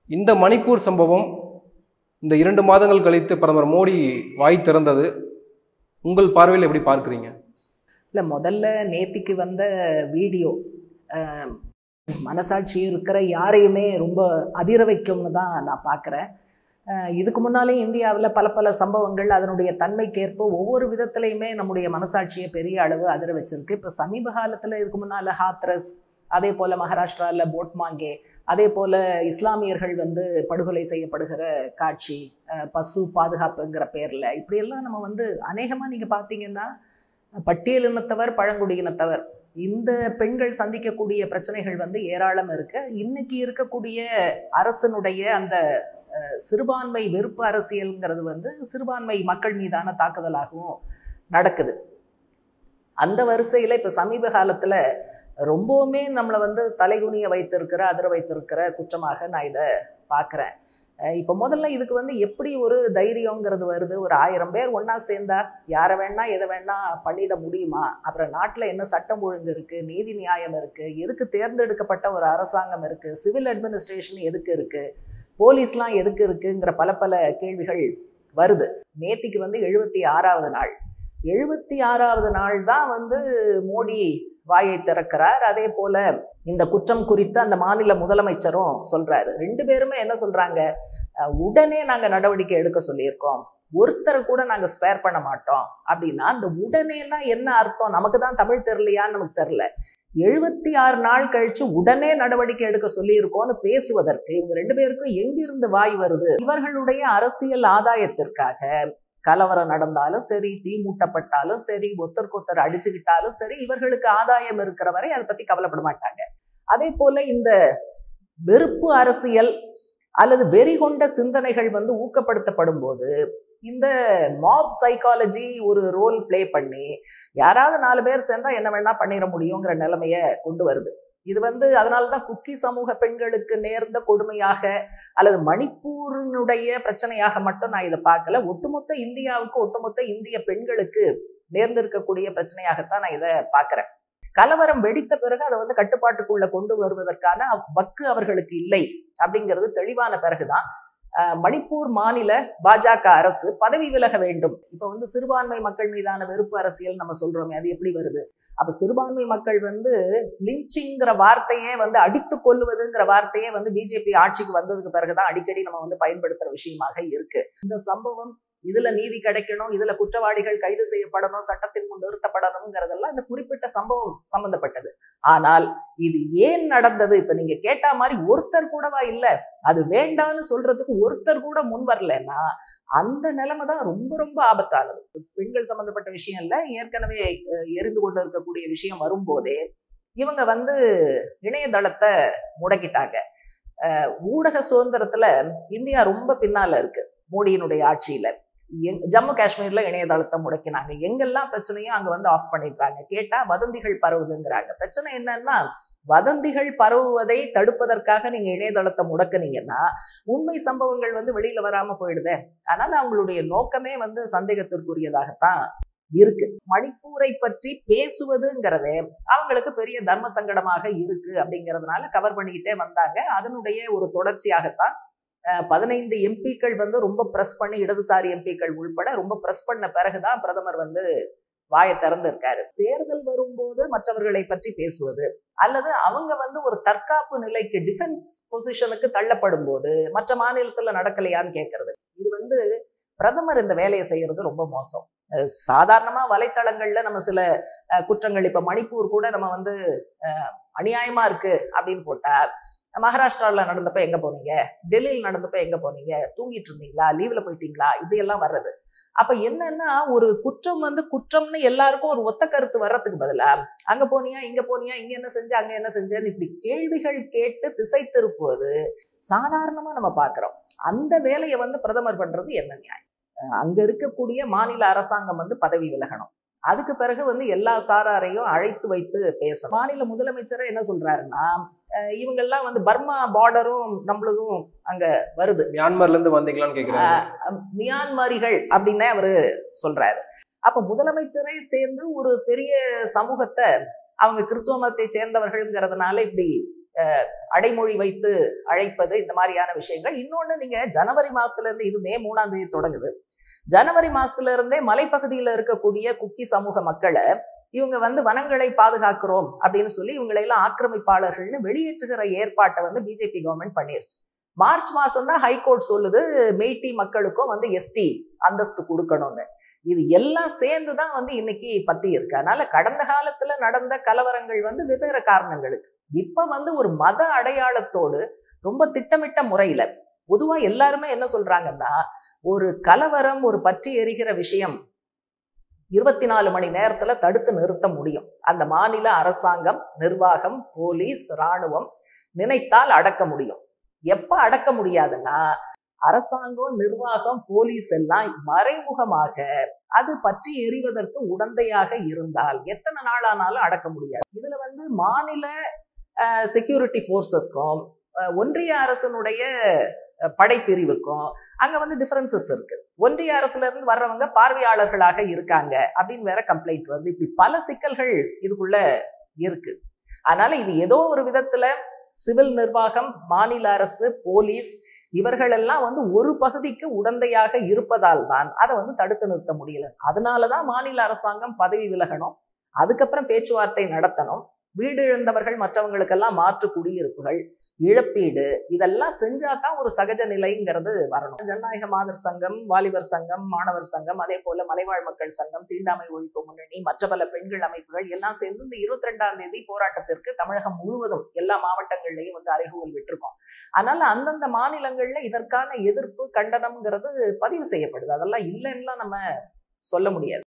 இந்த மணிப்பூர் சம்பவம் இந்த இரண்டு மாதங்கள் கழித்து பிரதமர் மோடி வாய் திறந்தது உங்கள் பார்வையில் எப்படி பார்க்குறீங்க இல்லை முதல்ல நேத்திக்கு வந்த வீடியோ அஹ், மனசாட்சி இருக்கிற யாரையுமே ரொம்ப அதிர வைக்கும்னு தான் நான் பார்க்குறேன் இதுக்கு முன்னாலே இந்தியாவில் பல பல சம்பவங்கள் அதனுடைய தன்மைக்கேற்ப ஒவ்வொரு விதத்துலையுமே நம்முடைய மனசாட்சியை பெரிய அளவு அதிர வச்சிருக்கு இப்போ சமீப காலத்தில் இதுக்கு முன்னால் ஹாத்ரஸ் அதே போல் மகாராஷ்டிராவில் போட்மாங்கே அதே போல் இஸ்லாமியர்கள் வந்து படுகொலை செய்யப்படுகிற காட்சி அஹ், பசு பாதுகாப்புங்கிற பேரில் இப்படியெல்லாம் நம்ம வந்து அநேகமாக நீங்கள் பார்த்தீங்கன்னா பட்டியலினத்தவர் பழங்குடியினத்தவர் இந்த பெண்கள் சந்திக்கக்கூடிய பிரச்சனைகள் வந்து ஏராளம் இருக்கு இன்னைக்கு இருக்கக்கூடிய அரசனுடைய அந்த அஹ், சிறுபான்மை வெறுப்பு அரசியல்ங்கிறது வந்து சிறுபான்மை மக்கள் மீதான தாக்குதலாகவும் நடக்குது அந்த வரிசையில் இப்போ சமீப காலத்தில் ரொம்பவுமே நம்மளை வந்து தலைகுனிய வைத்திருக்கிற அதிர வைத்திருக்கிற குற்றமாக நான் இதை பார்க்குறேன் இப்போ முதல்ல இதுக்கு வந்து எப்படி ஒரு தைரியங்கிறது வருது ஒரு ஆயிரம் பேர் ஒன்றா சேர்ந்தா யாரை வேணா எதை வேணா பண்ணிட முடியுமா அப்புறம் நாட்டில் என்ன சட்டம் ஒழுங்கு இருக்கு நீதி நியாயம் இருக்கு எதுக்கு தேர்ந்தெடுக்கப்பட்ட ஒரு அரசாங்கம் இருக்கு சிவில் அட்மினிஸ்ட்ரேஷன் எதுக்கு இருக்கு போலீஸ்லாம் எதுக்கு இருக்குங்கிற பல பல கேள்விகள் வருது நேத்திக்கு வந்து எழுபத்தி ஆறாவது நாள் எழுபத்தி ஆறாவது நாள் தான் வந்து மோடி வாயை திறக்கிறார் அதே போல இந்த குற்றம் குறித்து அந்த மாநில முதலமைச்சரும் சொல்றாரு ரெண்டு பேருமே என்ன சொல்றாங்க அஹ், உடனே நாங்க நடவடிக்கை எடுக்க சொல்லியிருக்கோம் ஒருத்தரை கூட நாங்க ஸ்பேர் பண்ண மாட்டோம் அப்படின்னா அந்த உடனேனா என்ன அர்த்தம் நமக்கு தான் தமிழ் தெரியலையான்னு நமக்கு தெரியல எழுபத்தி ஆறு நாள் கழிச்சு உடனே நடவடிக்கை எடுக்க சொல்லியிருக்கோம்னு பேசுவதற்கு இவங்க ரெண்டு பேருக்கும் எங்கிருந்து வாய் வருது இவர்களுடைய அரசியல் ஆதாயத்திற்காக கலவரம் நடந்தாலும் சரி தீ மூட்டப்பட்டாலும் சரி ஒருத்தருக்கு ஒருத்தர் அடிச்சுக்கிட்டாலும் சரி இவர்களுக்கு ஆதாயம் இருக்கிற வரை அதை பத்தி கவலைப்பட மாட்டாங்க அதே போல இந்த வெறுப்பு அரசியல் அல்லது வெறி கொண்ட சிந்தனைகள் வந்து ஊக்கப்படுத்தப்படும் போது இந்த மாப் சைக்காலஜி ஒரு ரோல் ப்ளே பண்ணி யாராவது நாலு பேர் சேர்ந்தா என்ன வேணா பண்ணிட முடியுங்கிற நிலைமைய கொண்டு வருது இது வந்து அதனால தான் குக்கி சமூக பெண்களுக்கு நேர்ந்த கொடுமையாக அல்லது மணிப்பூரினுடைய பிரச்சனையாக மட்டும் நான் இதை பார்க்கல ஒட்டுமொத்த இந்தியாவுக்கு ஒட்டுமொத்த இந்திய பெண்களுக்கு நேர்ந்திருக்கக்கூடிய பிரச்சனையாகத்தான் நான் இதை பார்க்கிறேன் கலவரம் வெடித்த பிறகு அதை வந்து கட்டுப்பாட்டுக்குள்ள கொண்டு வருவதற்கான வக்கு அவர்களுக்கு இல்லை அப்படிங்கிறது தெளிவான பிறகுதான் அஹ், மணிப்பூர் மாநில பாஜக அரசு பதவி விலக வேண்டும் இப்ப வந்து சிறுபான்மை மக்கள் மீதான வெறுப்பு அரசியல் நம்ம சொல்றோமே அது எப்படி வருது அப்ப சிறுபான்மை மக்கள் வந்து லிஞ்சிங்கிற வார்த்தையே வந்து அடித்து கொள்ளுவதுங்கிற வார்த்தையே வந்து பிஜேபி ஆட்சிக்கு வந்ததுக்கு பிறகுதான் அடிக்கடி நம்ம வந்து பயன்படுத்துற விஷயமாக இருக்கு இந்த சம்பவம் இதுல நீதி கிடைக்கணும் இதுல குற்றவாளிகள் கைது செய்யப்படணும் சட்டத்தின் முன் நிறுத்தப்படணுங்கிறதெல்லாம் இந்த குறிப்பிட்ட சம்பவம் சம்பந்தப்பட்டது ஆனால் இது ஏன் நடந்தது இப்ப நீங்க கேட்டா மாதிரி ஒருத்தர் கூடவா இல்ல அது வேண்டாம்னு சொல்றதுக்கு ஒருத்தர் கூட முன் வரலன்னா அந்த நிலைமை தான் ரொம்ப ரொம்ப ஆபத்தானது பெண்கள் சம்பந்தப்பட்ட விஷயம் இல்ல ஏற்கனவே அஹ், எரிந்து கொண்டு இருக்கக்கூடிய விஷயம் வரும்போதே இவங்க வந்து இணையதளத்தை முடக்கிட்டாங்க அஹ், ஊடக சுதந்திரத்துல இந்தியா ரொம்ப பின்னால இருக்கு மோடியினுடைய ஆட்சியில எங்- ஜம்மு காஷ்மீர்ல இணையதளத்தை முடக்கினாங்க எங்கெல்லாம் பிரச்சனையோ அங்க வந்து ஆஃப் பண்ணிடுறாங்க கேட்டா வதந்திகள் பரவுதுங்கிறாங்க பிரச்சனை என்னன்னா வதந்திகள் பரவுவதை தடுப்பதற்காக நீங்க இணையதளத்தை முடக்குனீங்கன்னா உண்மை சம்பவங்கள் வந்து வெளியில வராம போயிடுதே அதனால அவங்களுடைய நோக்கமே வந்து சந்தேகத்திற்குரியதாகத்தான் இருக்கு மணிப்பூரை பற்றி பேசுவதுங்கிறதே அவங்களுக்கு பெரிய தர்ம சங்கடமாக இருக்கு அப்படிங்கிறதுனால கவர் பண்ணிக்கிட்டே வந்தாங்க அதனுடைய ஒரு தொடர்ச்சியாகத்தான் அஹ், பதினைந்து எம்பிக்கள் வந்து ரொம்ப பிரஸ் பண்ணி இடதுசாரி எம்பிக்கள் உள்பட ரொம்ப பிரஸ் பண்ண பிறகுதான் பிரதமர் வந்து வாயை திறந்திருக்காரு தேர்தல் வரும்போது மற்றவர்களை பற்றி பேசுவது அல்லது அவங்க வந்து ஒரு தற்காப்பு நிலைக்கு டிஃபென்ஸ் பொசிஷனுக்கு தள்ளப்படும் போது மற்ற மாநிலத்துல நடக்கலையான்னு கேட்கறது இது வந்து பிரதமர் இந்த வேலையை செய்யறது ரொம்ப மோசம் அஹ் சாதாரணமா வலைத்தளங்கள்ல நம்ம சில அஹ், குற்றங்கள் இப்ப மணிப்பூர் கூட நம்ம வந்து அஹ், அநியாயமா இருக்கு அப்படின்னு போட்டா மகாராஷ்டிரால நடந்தப்ப எங்க போனீங்க டெல்லியில் நடந்தப்ப எங்க போனீங்க தூங்கிட்டு இருந்தீங்களா லீவ்ல போயிட்டீங்களா இப்படி எல்லாம் வர்றது அப்ப என்னன்னா ஒரு குற்றம் வந்து குற்றம்னு எல்லாருக்கும் ஒரு ஒத்த கருத்து வர்றதுக்கு பதிலா அங்க போனியா இங்க போனியா இங்க என்ன செஞ்ச அங்க என்ன செஞ்சேன்னு இப்படி கேள்விகள் கேட்டு திசை திருப்புவது சாதாரணமா நம்ம பாக்குறோம் அந்த வேலையை வந்து பிரதமர் பண்றது என்ன நியாயம் அஹ் அங்க இருக்கக்கூடிய மாநில அரசாங்கம் வந்து பதவி விலகணும் அதுக்கு பிறகு வந்து எல்லா சாராரையும் அழைத்து வைத்து பேசணும் மாநில முதலமைச்சரை என்ன சொல்றாருன்னா அஹ் இவங்கெல்லாம் வந்து பர்மா பார்டரும் நம்மளதும் அங்க வருது மியான்மர்ல இருந்து வந்தீங்களான்னு கேக்குறாங்க அஹ் மியான்மரிகள் அப்படின்னே அவரு சொல்றாரு அப்ப முதலமைச்சரை சேர்ந்து ஒரு பெரிய சமூகத்தை அவங்க கிறிஸ்துவ மதத்தை சேர்ந்தவர்கள்ங்கிறதுனால இப்படி அஹ், அடைமொழி வைத்து அழைப்பது இந்த மாதிரியான விஷயங்கள் இன்னொன்னு நீங்க ஜனவரி மாசத்துல இருந்து இது மே மூணாம் தேதி தொடங்குது ஜனவரி மாசத்துல இருந்தே மலைப்பகுதியில இருக்கக்கூடிய குக்கி சமூக மக்களை இவங்க வந்து வனங்களை பாதுகாக்கிறோம் அப்படின்னு சொல்லி இவங்களை எல்லாம் ஆக்கிரமிப்பாளர்கள்னு வெளியேற்றுகிற ஏற்பாட்டை வந்து பிஜேபி கவர்மெண்ட் பண்ணிருச்சு மார்ச் மாசம் தான் ஹைகோர்ட் சொல்லுது மெய்டி மக்களுக்கும் வந்து எஸ்டி அந்தஸ்து கொடுக்கணும்னு இது எல்லாம் சேர்ந்து தான் வந்து இன்னைக்கு பத்தி இருக்கு அதனால கடந்த காலத்துல நடந்த கலவரங்கள் வந்து வெவ்வேறு காரணங்களுக்கு இப்ப வந்து ஒரு மத அடையாளத்தோடு ரொம்ப திட்டமிட்ட முறையில பொதுவா எல்லாருமே என்ன சொல்றாங்கன்னா ஒரு கலவரம் ஒரு பற்றி எரிகிற விஷயம் இருபத்தி நாலு மணி நேரத்துல தடுத்து நிறுத்த முடியும் அந்த மாநில அரசாங்கம் நிர்வாகம் போலீஸ் ராணுவம் நினைத்தால் அடக்க முடியும் எப்ப அடக்க முடியாதுன்னா அரசாங்கம் நிர்வாகம் போலீஸ் எல்லாம் மறைமுகமாக அது பற்றி எறிவதற்கு உடந்தையாக இருந்தால் எத்தனை நாளானாலும் அடக்க முடியாது இதுல வந்து மாநில செக்யூரிட்டி ஃபோர்ஸஸ்க்கும் ஒன்றிய அரசனுடைய அஹ், படைப்பிரிவுக்கும் அங்க வந்து டிஃபரன்சஸ் இருக்கு ஒன்றிய அரசுல இருந்து வர்றவங்க பார்வையாளர்களாக இருக்காங்க அப்படின்னு வேற கம்ப்ளைண்ட் வருது இப்படி பல சிக்கல்கள் இதுக்குள்ள இருக்கு அதனால இது ஏதோ ஒரு விதத்துல சிவில் நிர்வாகம் மாநில அரசு போலீஸ் இவர்கள் எல்லாம் வந்து ஒரு பகுதிக்கு உடந்தையாக இருப்பதால் தான் அதை வந்து தடுத்து நிறுத்த முடியல அதனாலதான் மாநில அரசாங்கம் பதவி விலகணும் அதுக்கப்புறம் பேச்சுவார்த்தை நடத்தணும் வீடு இழந்தவர்கள் மற்றவங்களுக்கெல்லாம் மாற்று குடியிருப்புகள் இழப்பீடு இதெல்லாம் செஞ்சா தான் ஒரு சகஜ நிலைங்கிறது வரணும் ஜனநாயக மாதர் சங்கம் வாலிபர் சங்கம் மாணவர் சங்கம் அதே போல மலைவாழ் மக்கள் சங்கம் தீண்டாமை ஒழிப்பு முன்னணி மற்ற பல பெண்கள் அமைப்புகள் எல்லாம் சேர்ந்து இந்த இருபத்தி ரெண்டாம் தேதி போராட்டத்திற்கு தமிழகம் முழுவதும் எல்லா மாவட்டங்கள்லயும் வந்து அறைகூவல் விட்டிருக்கோம் அதனால அந்தந்த மாநிலங்கள்ல இதற்கான எதிர்ப்பு கண்டனம்ங்கிறது பதிவு செய்யப்படுது அதெல்லாம் இல்லைன்னா நம்ம சொல்ல முடியாது